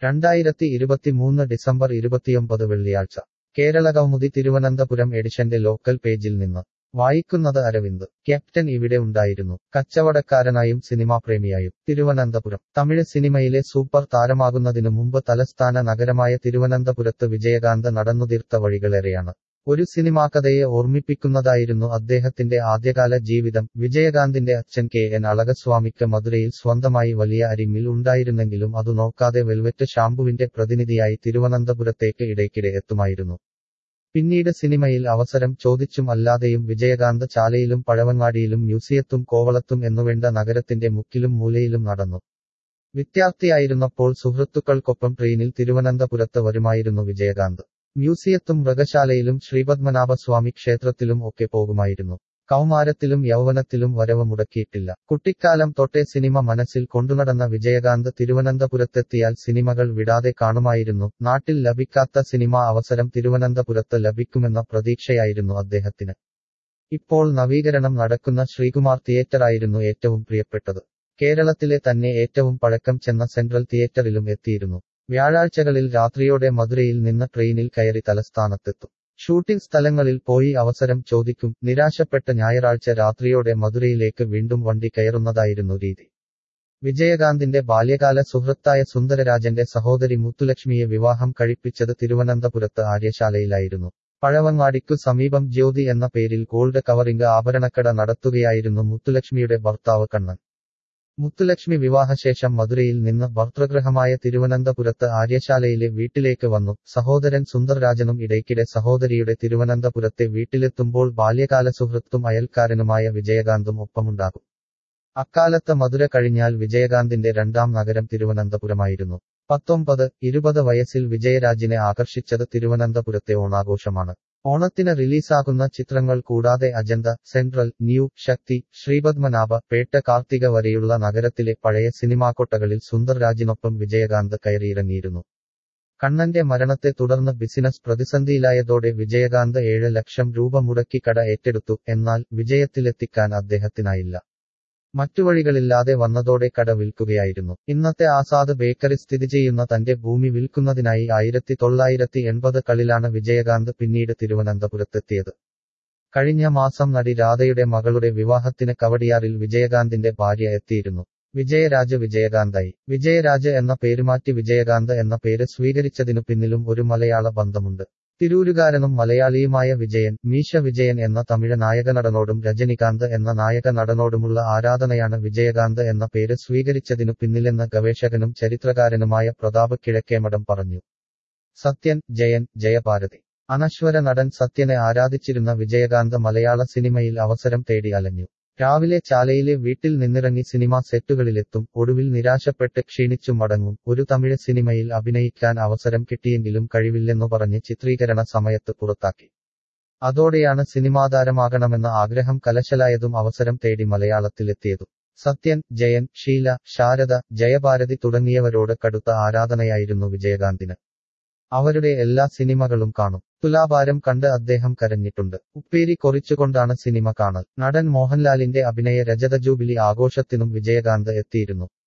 രണ്ടായിരത്തി ഇരുപത്തിമൂന്ന് ഡിസംബർ ഇരുപത്തിയൊമ്പത് വെള്ളിയാഴ്ച കേരള കൗമുദി തിരുവനന്തപുരം എഡിഷന്റെ ലോക്കൽ പേജിൽ നിന്ന് വായിക്കുന്നത് അരവിന്ദ് ക്യാപ്റ്റൻ ഇവിടെ ഉണ്ടായിരുന്നു കച്ചവടക്കാരനായും സിനിമാപ്രേമിയായും തിരുവനന്തപുരം തമിഴ് സിനിമയിലെ സൂപ്പർ താരമാകുന്നതിനു മുമ്പ് തലസ്ഥാന നഗരമായ തിരുവനന്തപുരത്ത് വിജയകാന്ത് നടന്നുതീർത്ത വഴികളേറെയാണ് ഒരു സിനിമാക്കഥയെ ഓർമ്മിപ്പിക്കുന്നതായിരുന്നു അദ്ദേഹത്തിന്റെ ആദ്യകാല ജീവിതം വിജയകാന്തിന്റെ അച്ഛൻ കെ എൻ അളകസ്വാമിക്ക് മധുരയിൽ സ്വന്തമായി വലിയ അരിമിൽ ഉണ്ടായിരുന്നെങ്കിലും അതു നോക്കാതെ വെൽവെറ്റ് ഷാംപുവിന്റെ പ്രതിനിധിയായി തിരുവനന്തപുരത്തേക്ക് ഇടയ്ക്കിടെ എത്തുമായിരുന്നു പിന്നീട് സിനിമയിൽ അവസരം ചോദിച്ചും അല്ലാതെയും വിജയകാന്ത് ചാലയിലും പഴവങ്ങാടിയിലും മ്യൂസിയത്തും കോവളത്തും എന്നുവേണ്ട നഗരത്തിന്റെ മുക്കിലും മൂലയിലും നടന്നു വിദ്യാർത്ഥിയായിരുന്നപ്പോൾ സുഹൃത്തുക്കൾക്കൊപ്പം ട്രെയിനിൽ തിരുവനന്തപുരത്ത് വരുമായിരുന്നു വിജയകാന്ത് മ്യൂസിയത്തും മൃഗശാലയിലും ശ്രീപത്മനാഭസ്വാമി ക്ഷേത്രത്തിലും ഒക്കെ പോകുമായിരുന്നു കൗമാരത്തിലും യൗവനത്തിലും വരവ് മുടക്കിയിട്ടില്ല കുട്ടിക്കാലം തൊട്ടേ സിനിമ മനസ്സിൽ കൊണ്ടുനടന്ന വിജയകാന്ത് തിരുവനന്തപുരത്തെത്തിയാൽ സിനിമകൾ വിടാതെ കാണുമായിരുന്നു നാട്ടിൽ ലഭിക്കാത്ത സിനിമാ അവസരം തിരുവനന്തപുരത്ത് ലഭിക്കുമെന്ന പ്രതീക്ഷയായിരുന്നു അദ്ദേഹത്തിന് ഇപ്പോൾ നവീകരണം നടക്കുന്ന ശ്രീകുമാർ തിയേറ്ററായിരുന്നു ഏറ്റവും പ്രിയപ്പെട്ടത് കേരളത്തിലെ തന്നെ ഏറ്റവും പഴക്കം ചെന്ന സെൻട്രൽ തിയേറ്ററിലും എത്തിയിരുന്നു വ്യാഴാഴ്ചകളിൽ രാത്രിയോടെ മധുരയിൽ നിന്ന് ട്രെയിനിൽ കയറി തലസ്ഥാനത്തെത്തും ഷൂട്ടിംഗ് സ്ഥലങ്ങളിൽ പോയി അവസരം ചോദിക്കും നിരാശപ്പെട്ട ഞായറാഴ്ച രാത്രിയോടെ മധുരയിലേക്ക് വീണ്ടും വണ്ടി കയറുന്നതായിരുന്നു രീതി വിജയകാന്തിന്റെ ബാല്യകാല സുഹൃത്തായ സുന്ദരരാജന്റെ സഹോദരി മുത്തുലക്ഷ്മിയെ വിവാഹം കഴിപ്പിച്ചത് തിരുവനന്തപുരത്ത് ആര്യശാലയിലായിരുന്നു പഴവങ്ങാടിക്കു സമീപം ജ്യോതി എന്ന പേരിൽ ഗോൾഡ് കവറിംഗ് ആഭരണക്കട നടത്തുകയായിരുന്നു മുത്തുലക്ഷ്മിയുടെ ഭർത്താവ് കണ്ണൻ മുത്തുലക്ഷ്മി വിവാഹശേഷം മധുരയിൽ നിന്ന് ഭർതൃഗൃഹമായ തിരുവനന്തപുരത്ത് ആര്യശാലയിലെ വീട്ടിലേക്ക് വന്നു സഹോദരൻ സുന്ദർരാജനും ഇടയ്ക്കിടെ സഹോദരിയുടെ തിരുവനന്തപുരത്തെ വീട്ടിലെത്തുമ്പോൾ ബാല്യകാല സുഹൃത്തും അയൽക്കാരനുമായ വിജയകാന്തും ഒപ്പമുണ്ടാകും അക്കാലത്ത് മധുര കഴിഞ്ഞാൽ വിജയകാന്തിന്റെ രണ്ടാം നഗരം തിരുവനന്തപുരമായിരുന്നു പത്തൊമ്പത് ഇരുപത് വയസ്സിൽ വിജയരാജിനെ ആകർഷിച്ചത് തിരുവനന്തപുരത്തെ ഓണാഘോഷമാണ് ഓണത്തിന് റിലീസാകുന്ന ചിത്രങ്ങൾ കൂടാതെ അജന്ത സെൻട്രൽ ന്യൂ ശക്തി ശ്രീപത്മനാഭ പേട്ട കാർത്തിക വരെയുള്ള നഗരത്തിലെ പഴയ സിനിമാക്കൊട്ടകളിൽ സുന്ദർരാജിനൊപ്പം വിജയകാന്ത് കയറിയിറങ്ങിയിരുന്നു കണ്ണന്റെ മരണത്തെ തുടർന്ന് ബിസിനസ് പ്രതിസന്ധിയിലായതോടെ വിജയകാന്ത് ഏഴ് ലക്ഷം രൂപ മുടക്കി കട ഏറ്റെടുത്തു എന്നാൽ വിജയത്തിലെത്തിക്കാൻ അദ്ദേഹത്തിനായില്ല മറ്റു വഴികളില്ലാതെ വന്നതോടെ കട വിൽക്കുകയായിരുന്നു ഇന്നത്തെ ആസാദ് ബേക്കറി സ്ഥിതി ചെയ്യുന്ന തന്റെ ഭൂമി വിൽക്കുന്നതിനായി ആയിരത്തി തൊള്ളായിരത്തി എൺപത് കളിലാണ് വിജയകാന്ത് പിന്നീട് തിരുവനന്തപുരത്തെത്തിയത് കഴിഞ്ഞ മാസം നടി രാധയുടെ മകളുടെ വിവാഹത്തിന് കവടിയാറിൽ വിജയകാന്തിന്റെ ഭാര്യ എത്തിയിരുന്നു വിജയരാജ് വിജയകാന്തായി വിജയരാജ് എന്ന പേരുമാറ്റി വിജയകാന്ത് എന്ന പേര് സ്വീകരിച്ചതിനു പിന്നിലും ഒരു മലയാള ബന്ധമുണ്ട് തിരൂരുകാരനും മലയാളിയുമായ വിജയൻ മീശ വിജയൻ എന്ന തമിഴ് നായകനടനോടും രജനികാന്ത് എന്ന നായക നടനോടുമുള്ള ആരാധനയാണ് വിജയകാന്ത് എന്ന പേര് സ്വീകരിച്ചതിനു പിന്നിലെന്ന് ഗവേഷകനും ചരിത്രകാരനുമായ പ്രതാപ് കിഴക്കേമഠം പറഞ്ഞു സത്യൻ ജയൻ ജയഭാരതി അനശ്വര നടൻ സത്യനെ ആരാധിച്ചിരുന്ന വിജയകാന്ത് മലയാള സിനിമയിൽ അവസരം തേടി അലഞ്ഞു രാവിലെ ചാലയിലെ വീട്ടിൽ നിന്നിറങ്ങി സിനിമാ സെറ്റുകളിലെത്തും ഒടുവിൽ നിരാശപ്പെട്ട് ക്ഷീണിച്ചു മടങ്ങും ഒരു തമിഴ് സിനിമയിൽ അഭിനയിക്കാൻ അവസരം കിട്ടിയെങ്കിലും കഴിവില്ലെന്നു പറഞ്ഞ് ചിത്രീകരണ സമയത്ത് പുറത്താക്കി അതോടെയാണ് സിനിമാതാരമാകണമെന്ന ആഗ്രഹം കലശലായതും അവസരം തേടി മലയാളത്തിലെത്തിയതും സത്യൻ ജയൻ ഷീല ശാരദ ജയഭാരതി തുടങ്ങിയവരോട് കടുത്ത ആരാധനയായിരുന്നു വിജയകാന്തിന് അവരുടെ എല്ലാ സിനിമകളും കാണും തുലാഭാരം കണ്ട് അദ്ദേഹം കരഞ്ഞിട്ടുണ്ട് ഉപ്പേരി കൊറിച്ചുകൊണ്ടാണ് സിനിമ കാണൽ നടൻ മോഹൻലാലിന്റെ അഭിനയ രജത ജൂബിലി ആഘോഷത്തിനും വിജയകാന്ത് എത്തിയിരുന്നു